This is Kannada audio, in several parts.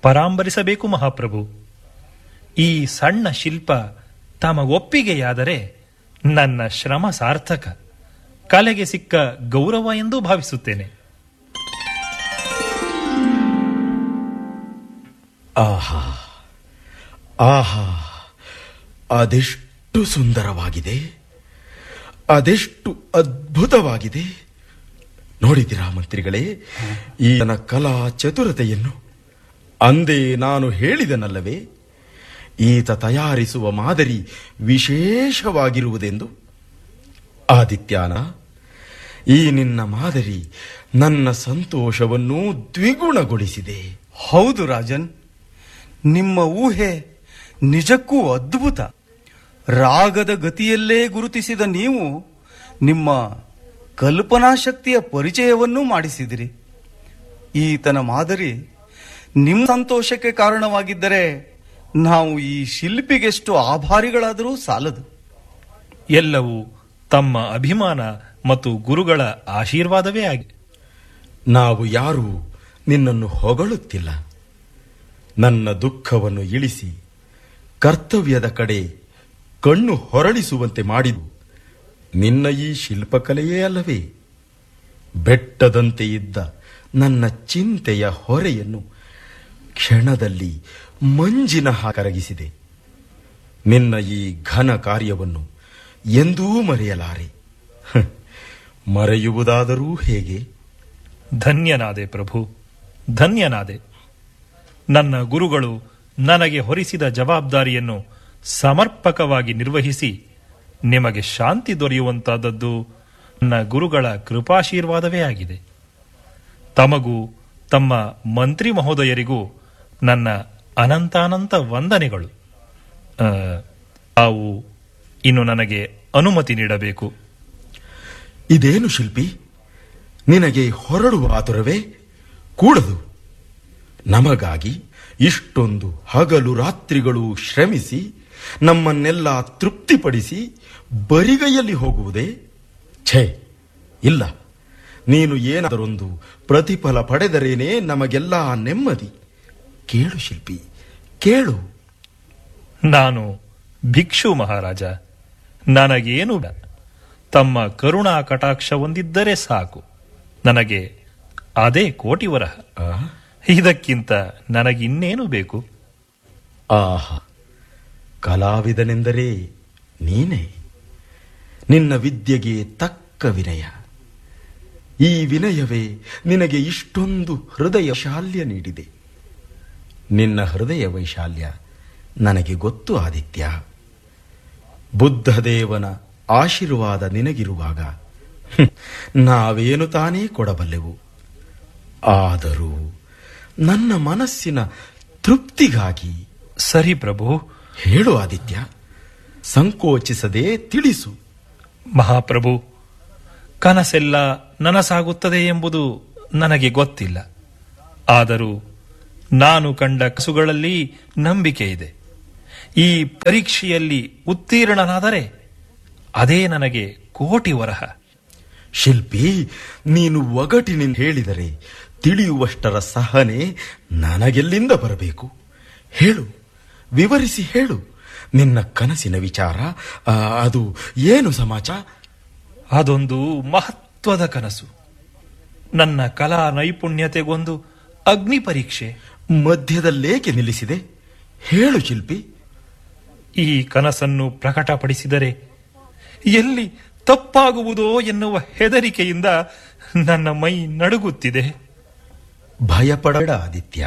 ಪರಾಂಬರಿಸಬೇಕು ಮಹಾಪ್ರಭು ಈ ಸಣ್ಣ ಶಿಲ್ಪ ತಮಗೊಪ್ಪಿಗೆಯಾದರೆ ನನ್ನ ಶ್ರಮ ಸಾರ್ಥಕ ಕಲೆಗೆ ಸಿಕ್ಕ ಗೌರವ ಎಂದು ಭಾವಿಸುತ್ತೇನೆ ಆಹಾ ಆಹಾ ಅದೆಷ್ಟು ಸುಂದರವಾಗಿದೆ ಅದೆಷ್ಟು ಅದ್ಭುತವಾಗಿದೆ ನೋಡಿದಿರಾ ಮಂತ್ರಿಗಳೇ ಈತನ ಕಲಾ ಚತುರತೆಯನ್ನು ಅಂದೇ ನಾನು ಹೇಳಿದನಲ್ಲವೇ ಈತ ತಯಾರಿಸುವ ಮಾದರಿ ವಿಶೇಷವಾಗಿರುವುದೆಂದು ಆದಿತ್ಯಾನ ಈ ನಿನ್ನ ಮಾದರಿ ನನ್ನ ಸಂತೋಷವನ್ನು ದ್ವಿಗುಣಗೊಳಿಸಿದೆ ಹೌದು ರಾಜನ್ ನಿಮ್ಮ ಊಹೆ ನಿಜಕ್ಕೂ ಅದ್ಭುತ ರಾಗದ ಗತಿಯಲ್ಲೇ ಗುರುತಿಸಿದ ನೀವು ನಿಮ್ಮ ಕಲ್ಪನಾ ಶಕ್ತಿಯ ಪರಿಚಯವನ್ನೂ ಮಾಡಿಸಿದಿರಿ ಈತನ ಮಾದರಿ ನಿಮ್ಮ ಸಂತೋಷಕ್ಕೆ ಕಾರಣವಾಗಿದ್ದರೆ ನಾವು ಈ ಶಿಲ್ಪಿಗೆಷ್ಟು ಆಭಾರಿಗಳಾದರೂ ಸಾಲದು ಎಲ್ಲವೂ ತಮ್ಮ ಅಭಿಮಾನ ಮತ್ತು ಗುರುಗಳ ಆಶೀರ್ವಾದವೇ ಆಗಿದೆ ನಾವು ಯಾರೂ ನಿನ್ನನ್ನು ಹೊಗಳುತ್ತಿಲ್ಲ ನನ್ನ ದುಃಖವನ್ನು ಇಳಿಸಿ ಕರ್ತವ್ಯದ ಕಡೆ ಕಣ್ಣು ಹೊರಳಿಸುವಂತೆ ಮಾಡಿದು ನಿನ್ನ ಈ ಶಿಲ್ಪಕಲೆಯೇ ಅಲ್ಲವೇ ಬೆಟ್ಟದಂತೆ ಇದ್ದ ನನ್ನ ಚಿಂತೆಯ ಹೊರೆಯನ್ನು ಕ್ಷಣದಲ್ಲಿ ಮಂಜಿನ ಹಾಗೆ ಕರಗಿಸಿದೆ ನಿನ್ನ ಈ ಘನ ಕಾರ್ಯವನ್ನು ಎಂದೂ ಮರೆಯಲಾರೆ ಹ್, ಮರೆಯುವುದಾದರೂ ಹೇಗೆ ಧನ್ಯನಾದೆ ಪ್ರಭು ಧನ್ಯನಾದೆ ನನ್ನ ಗುರುಗಳು ನನಗೆ ಹೊರಿಸಿದ ಜವಾಬ್ದಾರಿಯನ್ನು ಸಮರ್ಪಕವಾಗಿ ನಿರ್ವಹಿಸಿ ನಿಮಗೆ ಶಾಂತಿ ದೊರೆಯುವಂತಾದದ್ದು ನನ್ನ ಗುರುಗಳ ಕೃಪಾಶೀರ್ವಾದವೇ ಆಗಿದೆ ತಮಗೂ ತಮ್ಮ ಮಂತ್ರಿ ಮಹೋದಯರಿಗೂ ನನ್ನ ಅನಂತಾನಂತ ವಂದನೆಗಳು ಆ, ತಾವು ಇನ್ನು ನನಗೆ ಅನುಮತಿ ನೀಡಬೇಕು ಇದೇನು ಶಿಲ್ಪಿ ನಿನಗೆ ಹೊರಡುವ ಆತುರವೇ ಕೂಡದು ನಮಗಾಗಿ ಇಷ್ಟೊಂದು ಹಗಲು ರಾತ್ರಿಗಳು ಶ್ರಮಿಸಿ ನಮ್ಮನ್ನೆಲ್ಲ ತೃಪ್ತಿಪಡಿಸಿ ಬರಿಗೈಯಲ್ಲಿ ಹೋಗುವುದೇ ಛೇ ಇಲ್ಲ ನೀನು ಏನಾದರೊಂದು ಪ್ರತಿಫಲ ಪಡೆದರೇನೇ ನಮಗೆಲ್ಲ ನೆಮ್ಮದಿ ಕೇಳು ಶಿಲ್ಪಿ ಕೇಳು ನಾನು ಭಿಕ್ಷು ಮಹಾರಾಜ ನನಗೇನು ಬೇಡ. ತಮ್ಮ ಕರುಣಾ ಕಟಾಕ್ಷ ಹೊಂದಿದ್ದರೆ ಸಾಕು ನನಗೆ ಅದೇ ಕೋಟಿ ವರಹ ಆ ಇದಕ್ಕಿಂತ ನನಗಿನ್ನೇನು ಬೇಕು ಆಹಾ ಕಲಾವಿದನೆಂದರೆ ನೀನೇ ನಿನ್ನ ವಿದ್ಯೆಗೆ ತಕ್ಕ ವಿನಯ ಈ ವಿನಯವೇ ನಿನಗೆ ಇಷ್ಟೊಂದು ಹೃದಯ ಶಾಲ್ಯ ನೀಡಿದೆ ನಿನ್ನ ಹೃದಯ ವೈಶಾಲ್ಯ ನನಗೆ ಗೊತ್ತು ಆದಿತ್ಯ ಬುದ್ಧದೇವನ ಆಶೀರ್ವಾದ ನಿನಗಿರುವಾಗ ಹ್ಮ್, ನಾವೇನು ತಾನೇ ಕೊಡಬಲ್ಲೆವು ಆದರೂ ನನ್ನ ಮನಸ್ಸಿನ ತೃಪ್ತಿಗಾಗಿ ಸರಿ ಪ್ರಭು ಹೇಳು ಆದಿತ್ಯ ಸಂಕೋಚಿಸದೆ ತಿಳಿಸು ಮಹಾಪ್ರಭು ಕನಸೆಲ್ಲ ನನಸಾಗುತ್ತದೆ ಎಂಬುದು ನನಗೆ ಗೊತ್ತಿಲ್ಲ ಆದರೂ ನಾನು ಕಂಡ ಕಸುಗಳಲ್ಲಿ ನಂಬಿಕೆ ಇದೆ ಈ ಪರೀಕ್ಷೆಯಲ್ಲಿ ಉತ್ತೀರ್ಣನಾದರೆ ಅದೇ ನನಗೆ ಕೋಟಿ ವರಹ ಶಿಲ್ಪಿ ನೀನು ಒಗಟಿನಿಂದ ಹೇಳಿದರೆ ತಿಳಿಯುವಷ್ಟರ ಸಹನೆ ನನಗೆಲ್ಲಿಂದ ಬರಬೇಕು ಹೇಳು ವಿವರಿಸಿ ಹೇಳು ನಿನ್ನ ಕನಸಿನ ವಿಚಾರ ಆ, ಅದು ಏನು ಸಮಾಚಾರ ಅದೊಂದು ಮಹತ್ವದ ಕನಸು ನನ್ನ ಕಲಾ ನೈಪುಣ್ಯತೆಗೊಂದು ಅಗ್ನಿ ಪರೀಕ್ಷೆ ಮಧ್ಯದಲ್ಲೇಕೆ ನಿಲ್ಲಿಸಿದೆ ಹೇಳು ಶಿಲ್ಪಿ ಈ ಕನಸನ್ನು ಪ್ರಕಟಪಡಿಸಿದರೆ ಎಲ್ಲಿ ತಪ್ಪಾಗುವುದೋ ಎನ್ನುವ ಹೆದರಿಕೆಯಿಂದ ನನ್ನ ಮೈ ನಡುಗುತ್ತಿದೆ ಭಯಪಡಬೇಡ ಆದಿತ್ಯ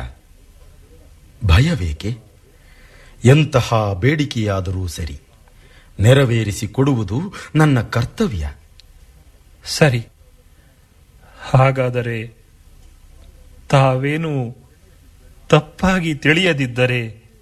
ಭಯವೇಕೆ ಎಂತಹ ಬೇಡಿಕೆಯಾದರೂ ಸರಿ ನೆರವೇರಿಸಿ ಕೊಡುವುದು ನನ್ನ ಕರ್ತವ್ಯ ಸರಿ ಹಾಗಾದರೆ ತಾವೇನು ತಪ್ಪಾಗಿ ತಿಳಿಯದಿದ್ದರೆ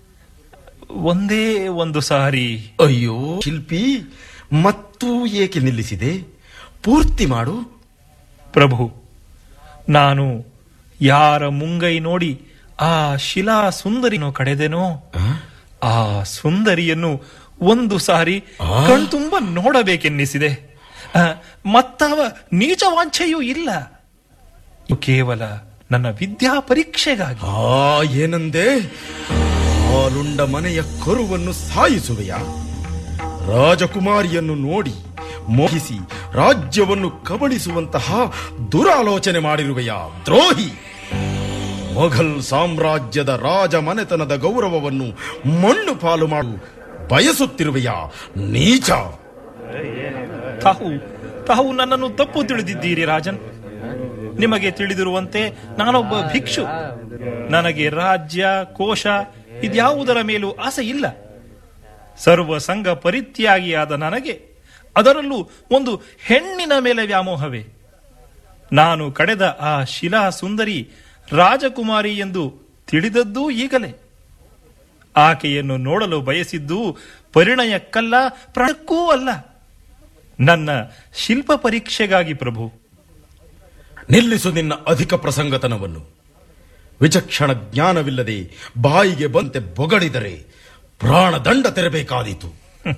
ಒಂದೇ ಒಂದು ಸಾರಿ ಅಯ್ಯೋ ಶಿಲ್ಪಿ ಮತ್ತೂ ಏಕೆ ನಿಲ್ಲಿಸಿದೆ ಪೂರ್ತಿ ಮಾಡು ಪ್ರಭು ನಾನು ಯಾರ ಮುಂಗೈ ನೋಡಿ ಆ ಶಿಲಾ ಸುಂದರಿಯನ್ನು ಕಡೆದೆನೋ ಆ? ಆ ಸುಂದರಿಯನ್ನು ಒಂದು ಸಾರಿ ಆ? ಕಣ್ತುಂಬ ನೋಡಬೇಕೆನ್ನಿಸಿದೆ ಆ, ಮತ್ತಾವ ನೀಚ ವಾಂಛೆಯೂ ಇಲ್ಲ ಇದು ಕೇವಲ ನನ್ನ ವಿದ್ಯಾ ಪರೀಕ್ಷೆಗಾಗಿ ಆ ಏನಂದೆ ಹಾಲುಂಡ ಮನೆಯ ಕರುವನ್ನು ಸಾಯಿಸುವೆಯ ರಾಜಕುಮಾರಿಯನ್ನು ನೋಡಿ ಮೋಹಿಸಿ ರಾಜ್ಯವನ್ನು ಕಬಳಿಸುವಂತಹ ದುರಾಲೋಚನೆ ಮಾಡಿರುವೆಯ ದ್ರೋಹಿ ಮೊಘಲ್ ಸಾಮ್ರಾಜ್ಯದ ರಾಜ ಮನೆತನದ ಗೌರವವನ್ನು ಮಣ್ಣು ಪಾಲು ಮಾಡು ಬಯಸುತ್ತಿರುವೆಯ ನೀಚ ತಾವು ತಾವು ನನ್ನನ್ನು ತಪ್ಪು ತಿಳಿದಿದ್ದೀರಿ ರಾಜನ್ ನಿಮಗೆ ತಿಳಿದಿರುವಂತೆ ನಾನೊಬ್ಬ ಭಿಕ್ಷು ನನಗೆ ರಾಜ್ಯ ಕೋಶ ಇದ್ಯಾವುದರ ಮೇಲೂ ಆಸೆ ಇಲ್ಲ ಸರ್ವ ಸಂಘ ಪರಿತ್ಯಾಗಿಯಾದ ನನಗೆ ಅದರಲ್ಲೂ ಒಂದು ಹೆಣ್ಣಿನ ಮೇಲೆ ವ್ಯಾಮೋಹವೇ ನಾನು ಕಡೆದ ಆ ಶಿಲಾ ಸುಂದರಿ ರಾಜಕುಮಾರಿ ಎಂದು ತಿಳಿದದ್ದೂ ಈಗಲೇ ಆಕೆಯನ್ನು ನೋಡಲು ಬಯಸಿದ್ದು ಪರಿಣಯಕ್ಕಲ್ಲ ಪ್ರಾಣಕ್ಕೂ ಅಲ್ಲ ನನ್ನ ಶಿಲ್ಪ ಪರೀಕ್ಷೆಗಾಗಿ ಪ್ರಭು ನಿಲ್ಲಿಸು ನಿನ್ನ ಅಧಿಕ ಪ್ರಸಂಗತನವನ್ನು ವಿಚಕ್ಷಣ ಜ್ಞಾನವಿಲ್ಲದೆ ಬಾಯಿಗೆ ಬಂತೆ ಬೊಗಡಿದರೆ ಪ್ರಾಣದಂಡ ತೆರಬೇಕಾದೀತು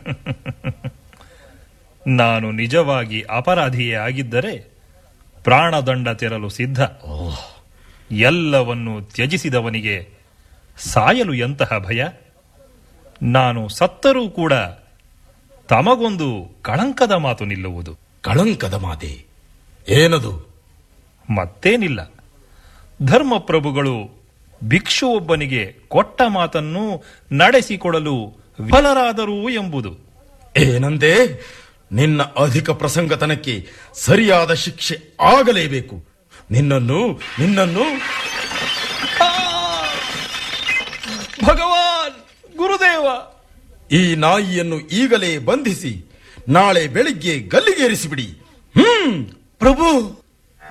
ನಾನು ನಿಜವಾಗಿ ಅಪರಾಧಿಯೇ ಆಗಿದ್ದರೆ ಪ್ರಾಣದಂಡ ತೆರಲು ಸಿದ್ಧ ಎಲ್ಲವನ್ನು ತ್ಯಜಿಸಿದವನಿಗೆ ಸಾಯಲು ಎಂತಹ ಭಯ ನಾನು ಸತ್ತರೂ ಕೂಡ ತಮಗೊಂದು ಕಳಂಕದ ಮಾತು ನಿಲ್ಲುವುದು ಕಳಂಕದ ಮಾತೆ ಏನದು ಮತ್ತೇನಿಲ್ಲ ಧರ್ಮಪ್ರಭುಗಳು ಭಿಕ್ಷುವೊಬ್ಬನಿಗೆ ಕೊಟ್ಟ ಮಾತನ್ನು ನಡೆಸಿಕೊಡಲು ವಿಫಲರಾದರು ಎಂಬುದು ಏನಂದೆ ನಿನ್ನ ಅಧಿಕ ಪ್ರಸಂಗತನಕ್ಕೆ ಸರಿಯಾದ ಶಿಕ್ಷೆ ಆಗಲೇಬೇಕು ನಿನ್ನನ್ನು ನಿನ್ನನ್ನು ಭಗವಾನ್ ಗುರುದೇವ ಈ ನಾಯಿಯನ್ನು ಈಗಲೇ ಬಂಧಿಸಿ ನಾಳೆ ಬೆಳಿಗ್ಗೆ ಗಲ್ಲಿಗೇರಿಸಿಬಿಡಿ ಹ್ಮ್ ಪ್ರಭು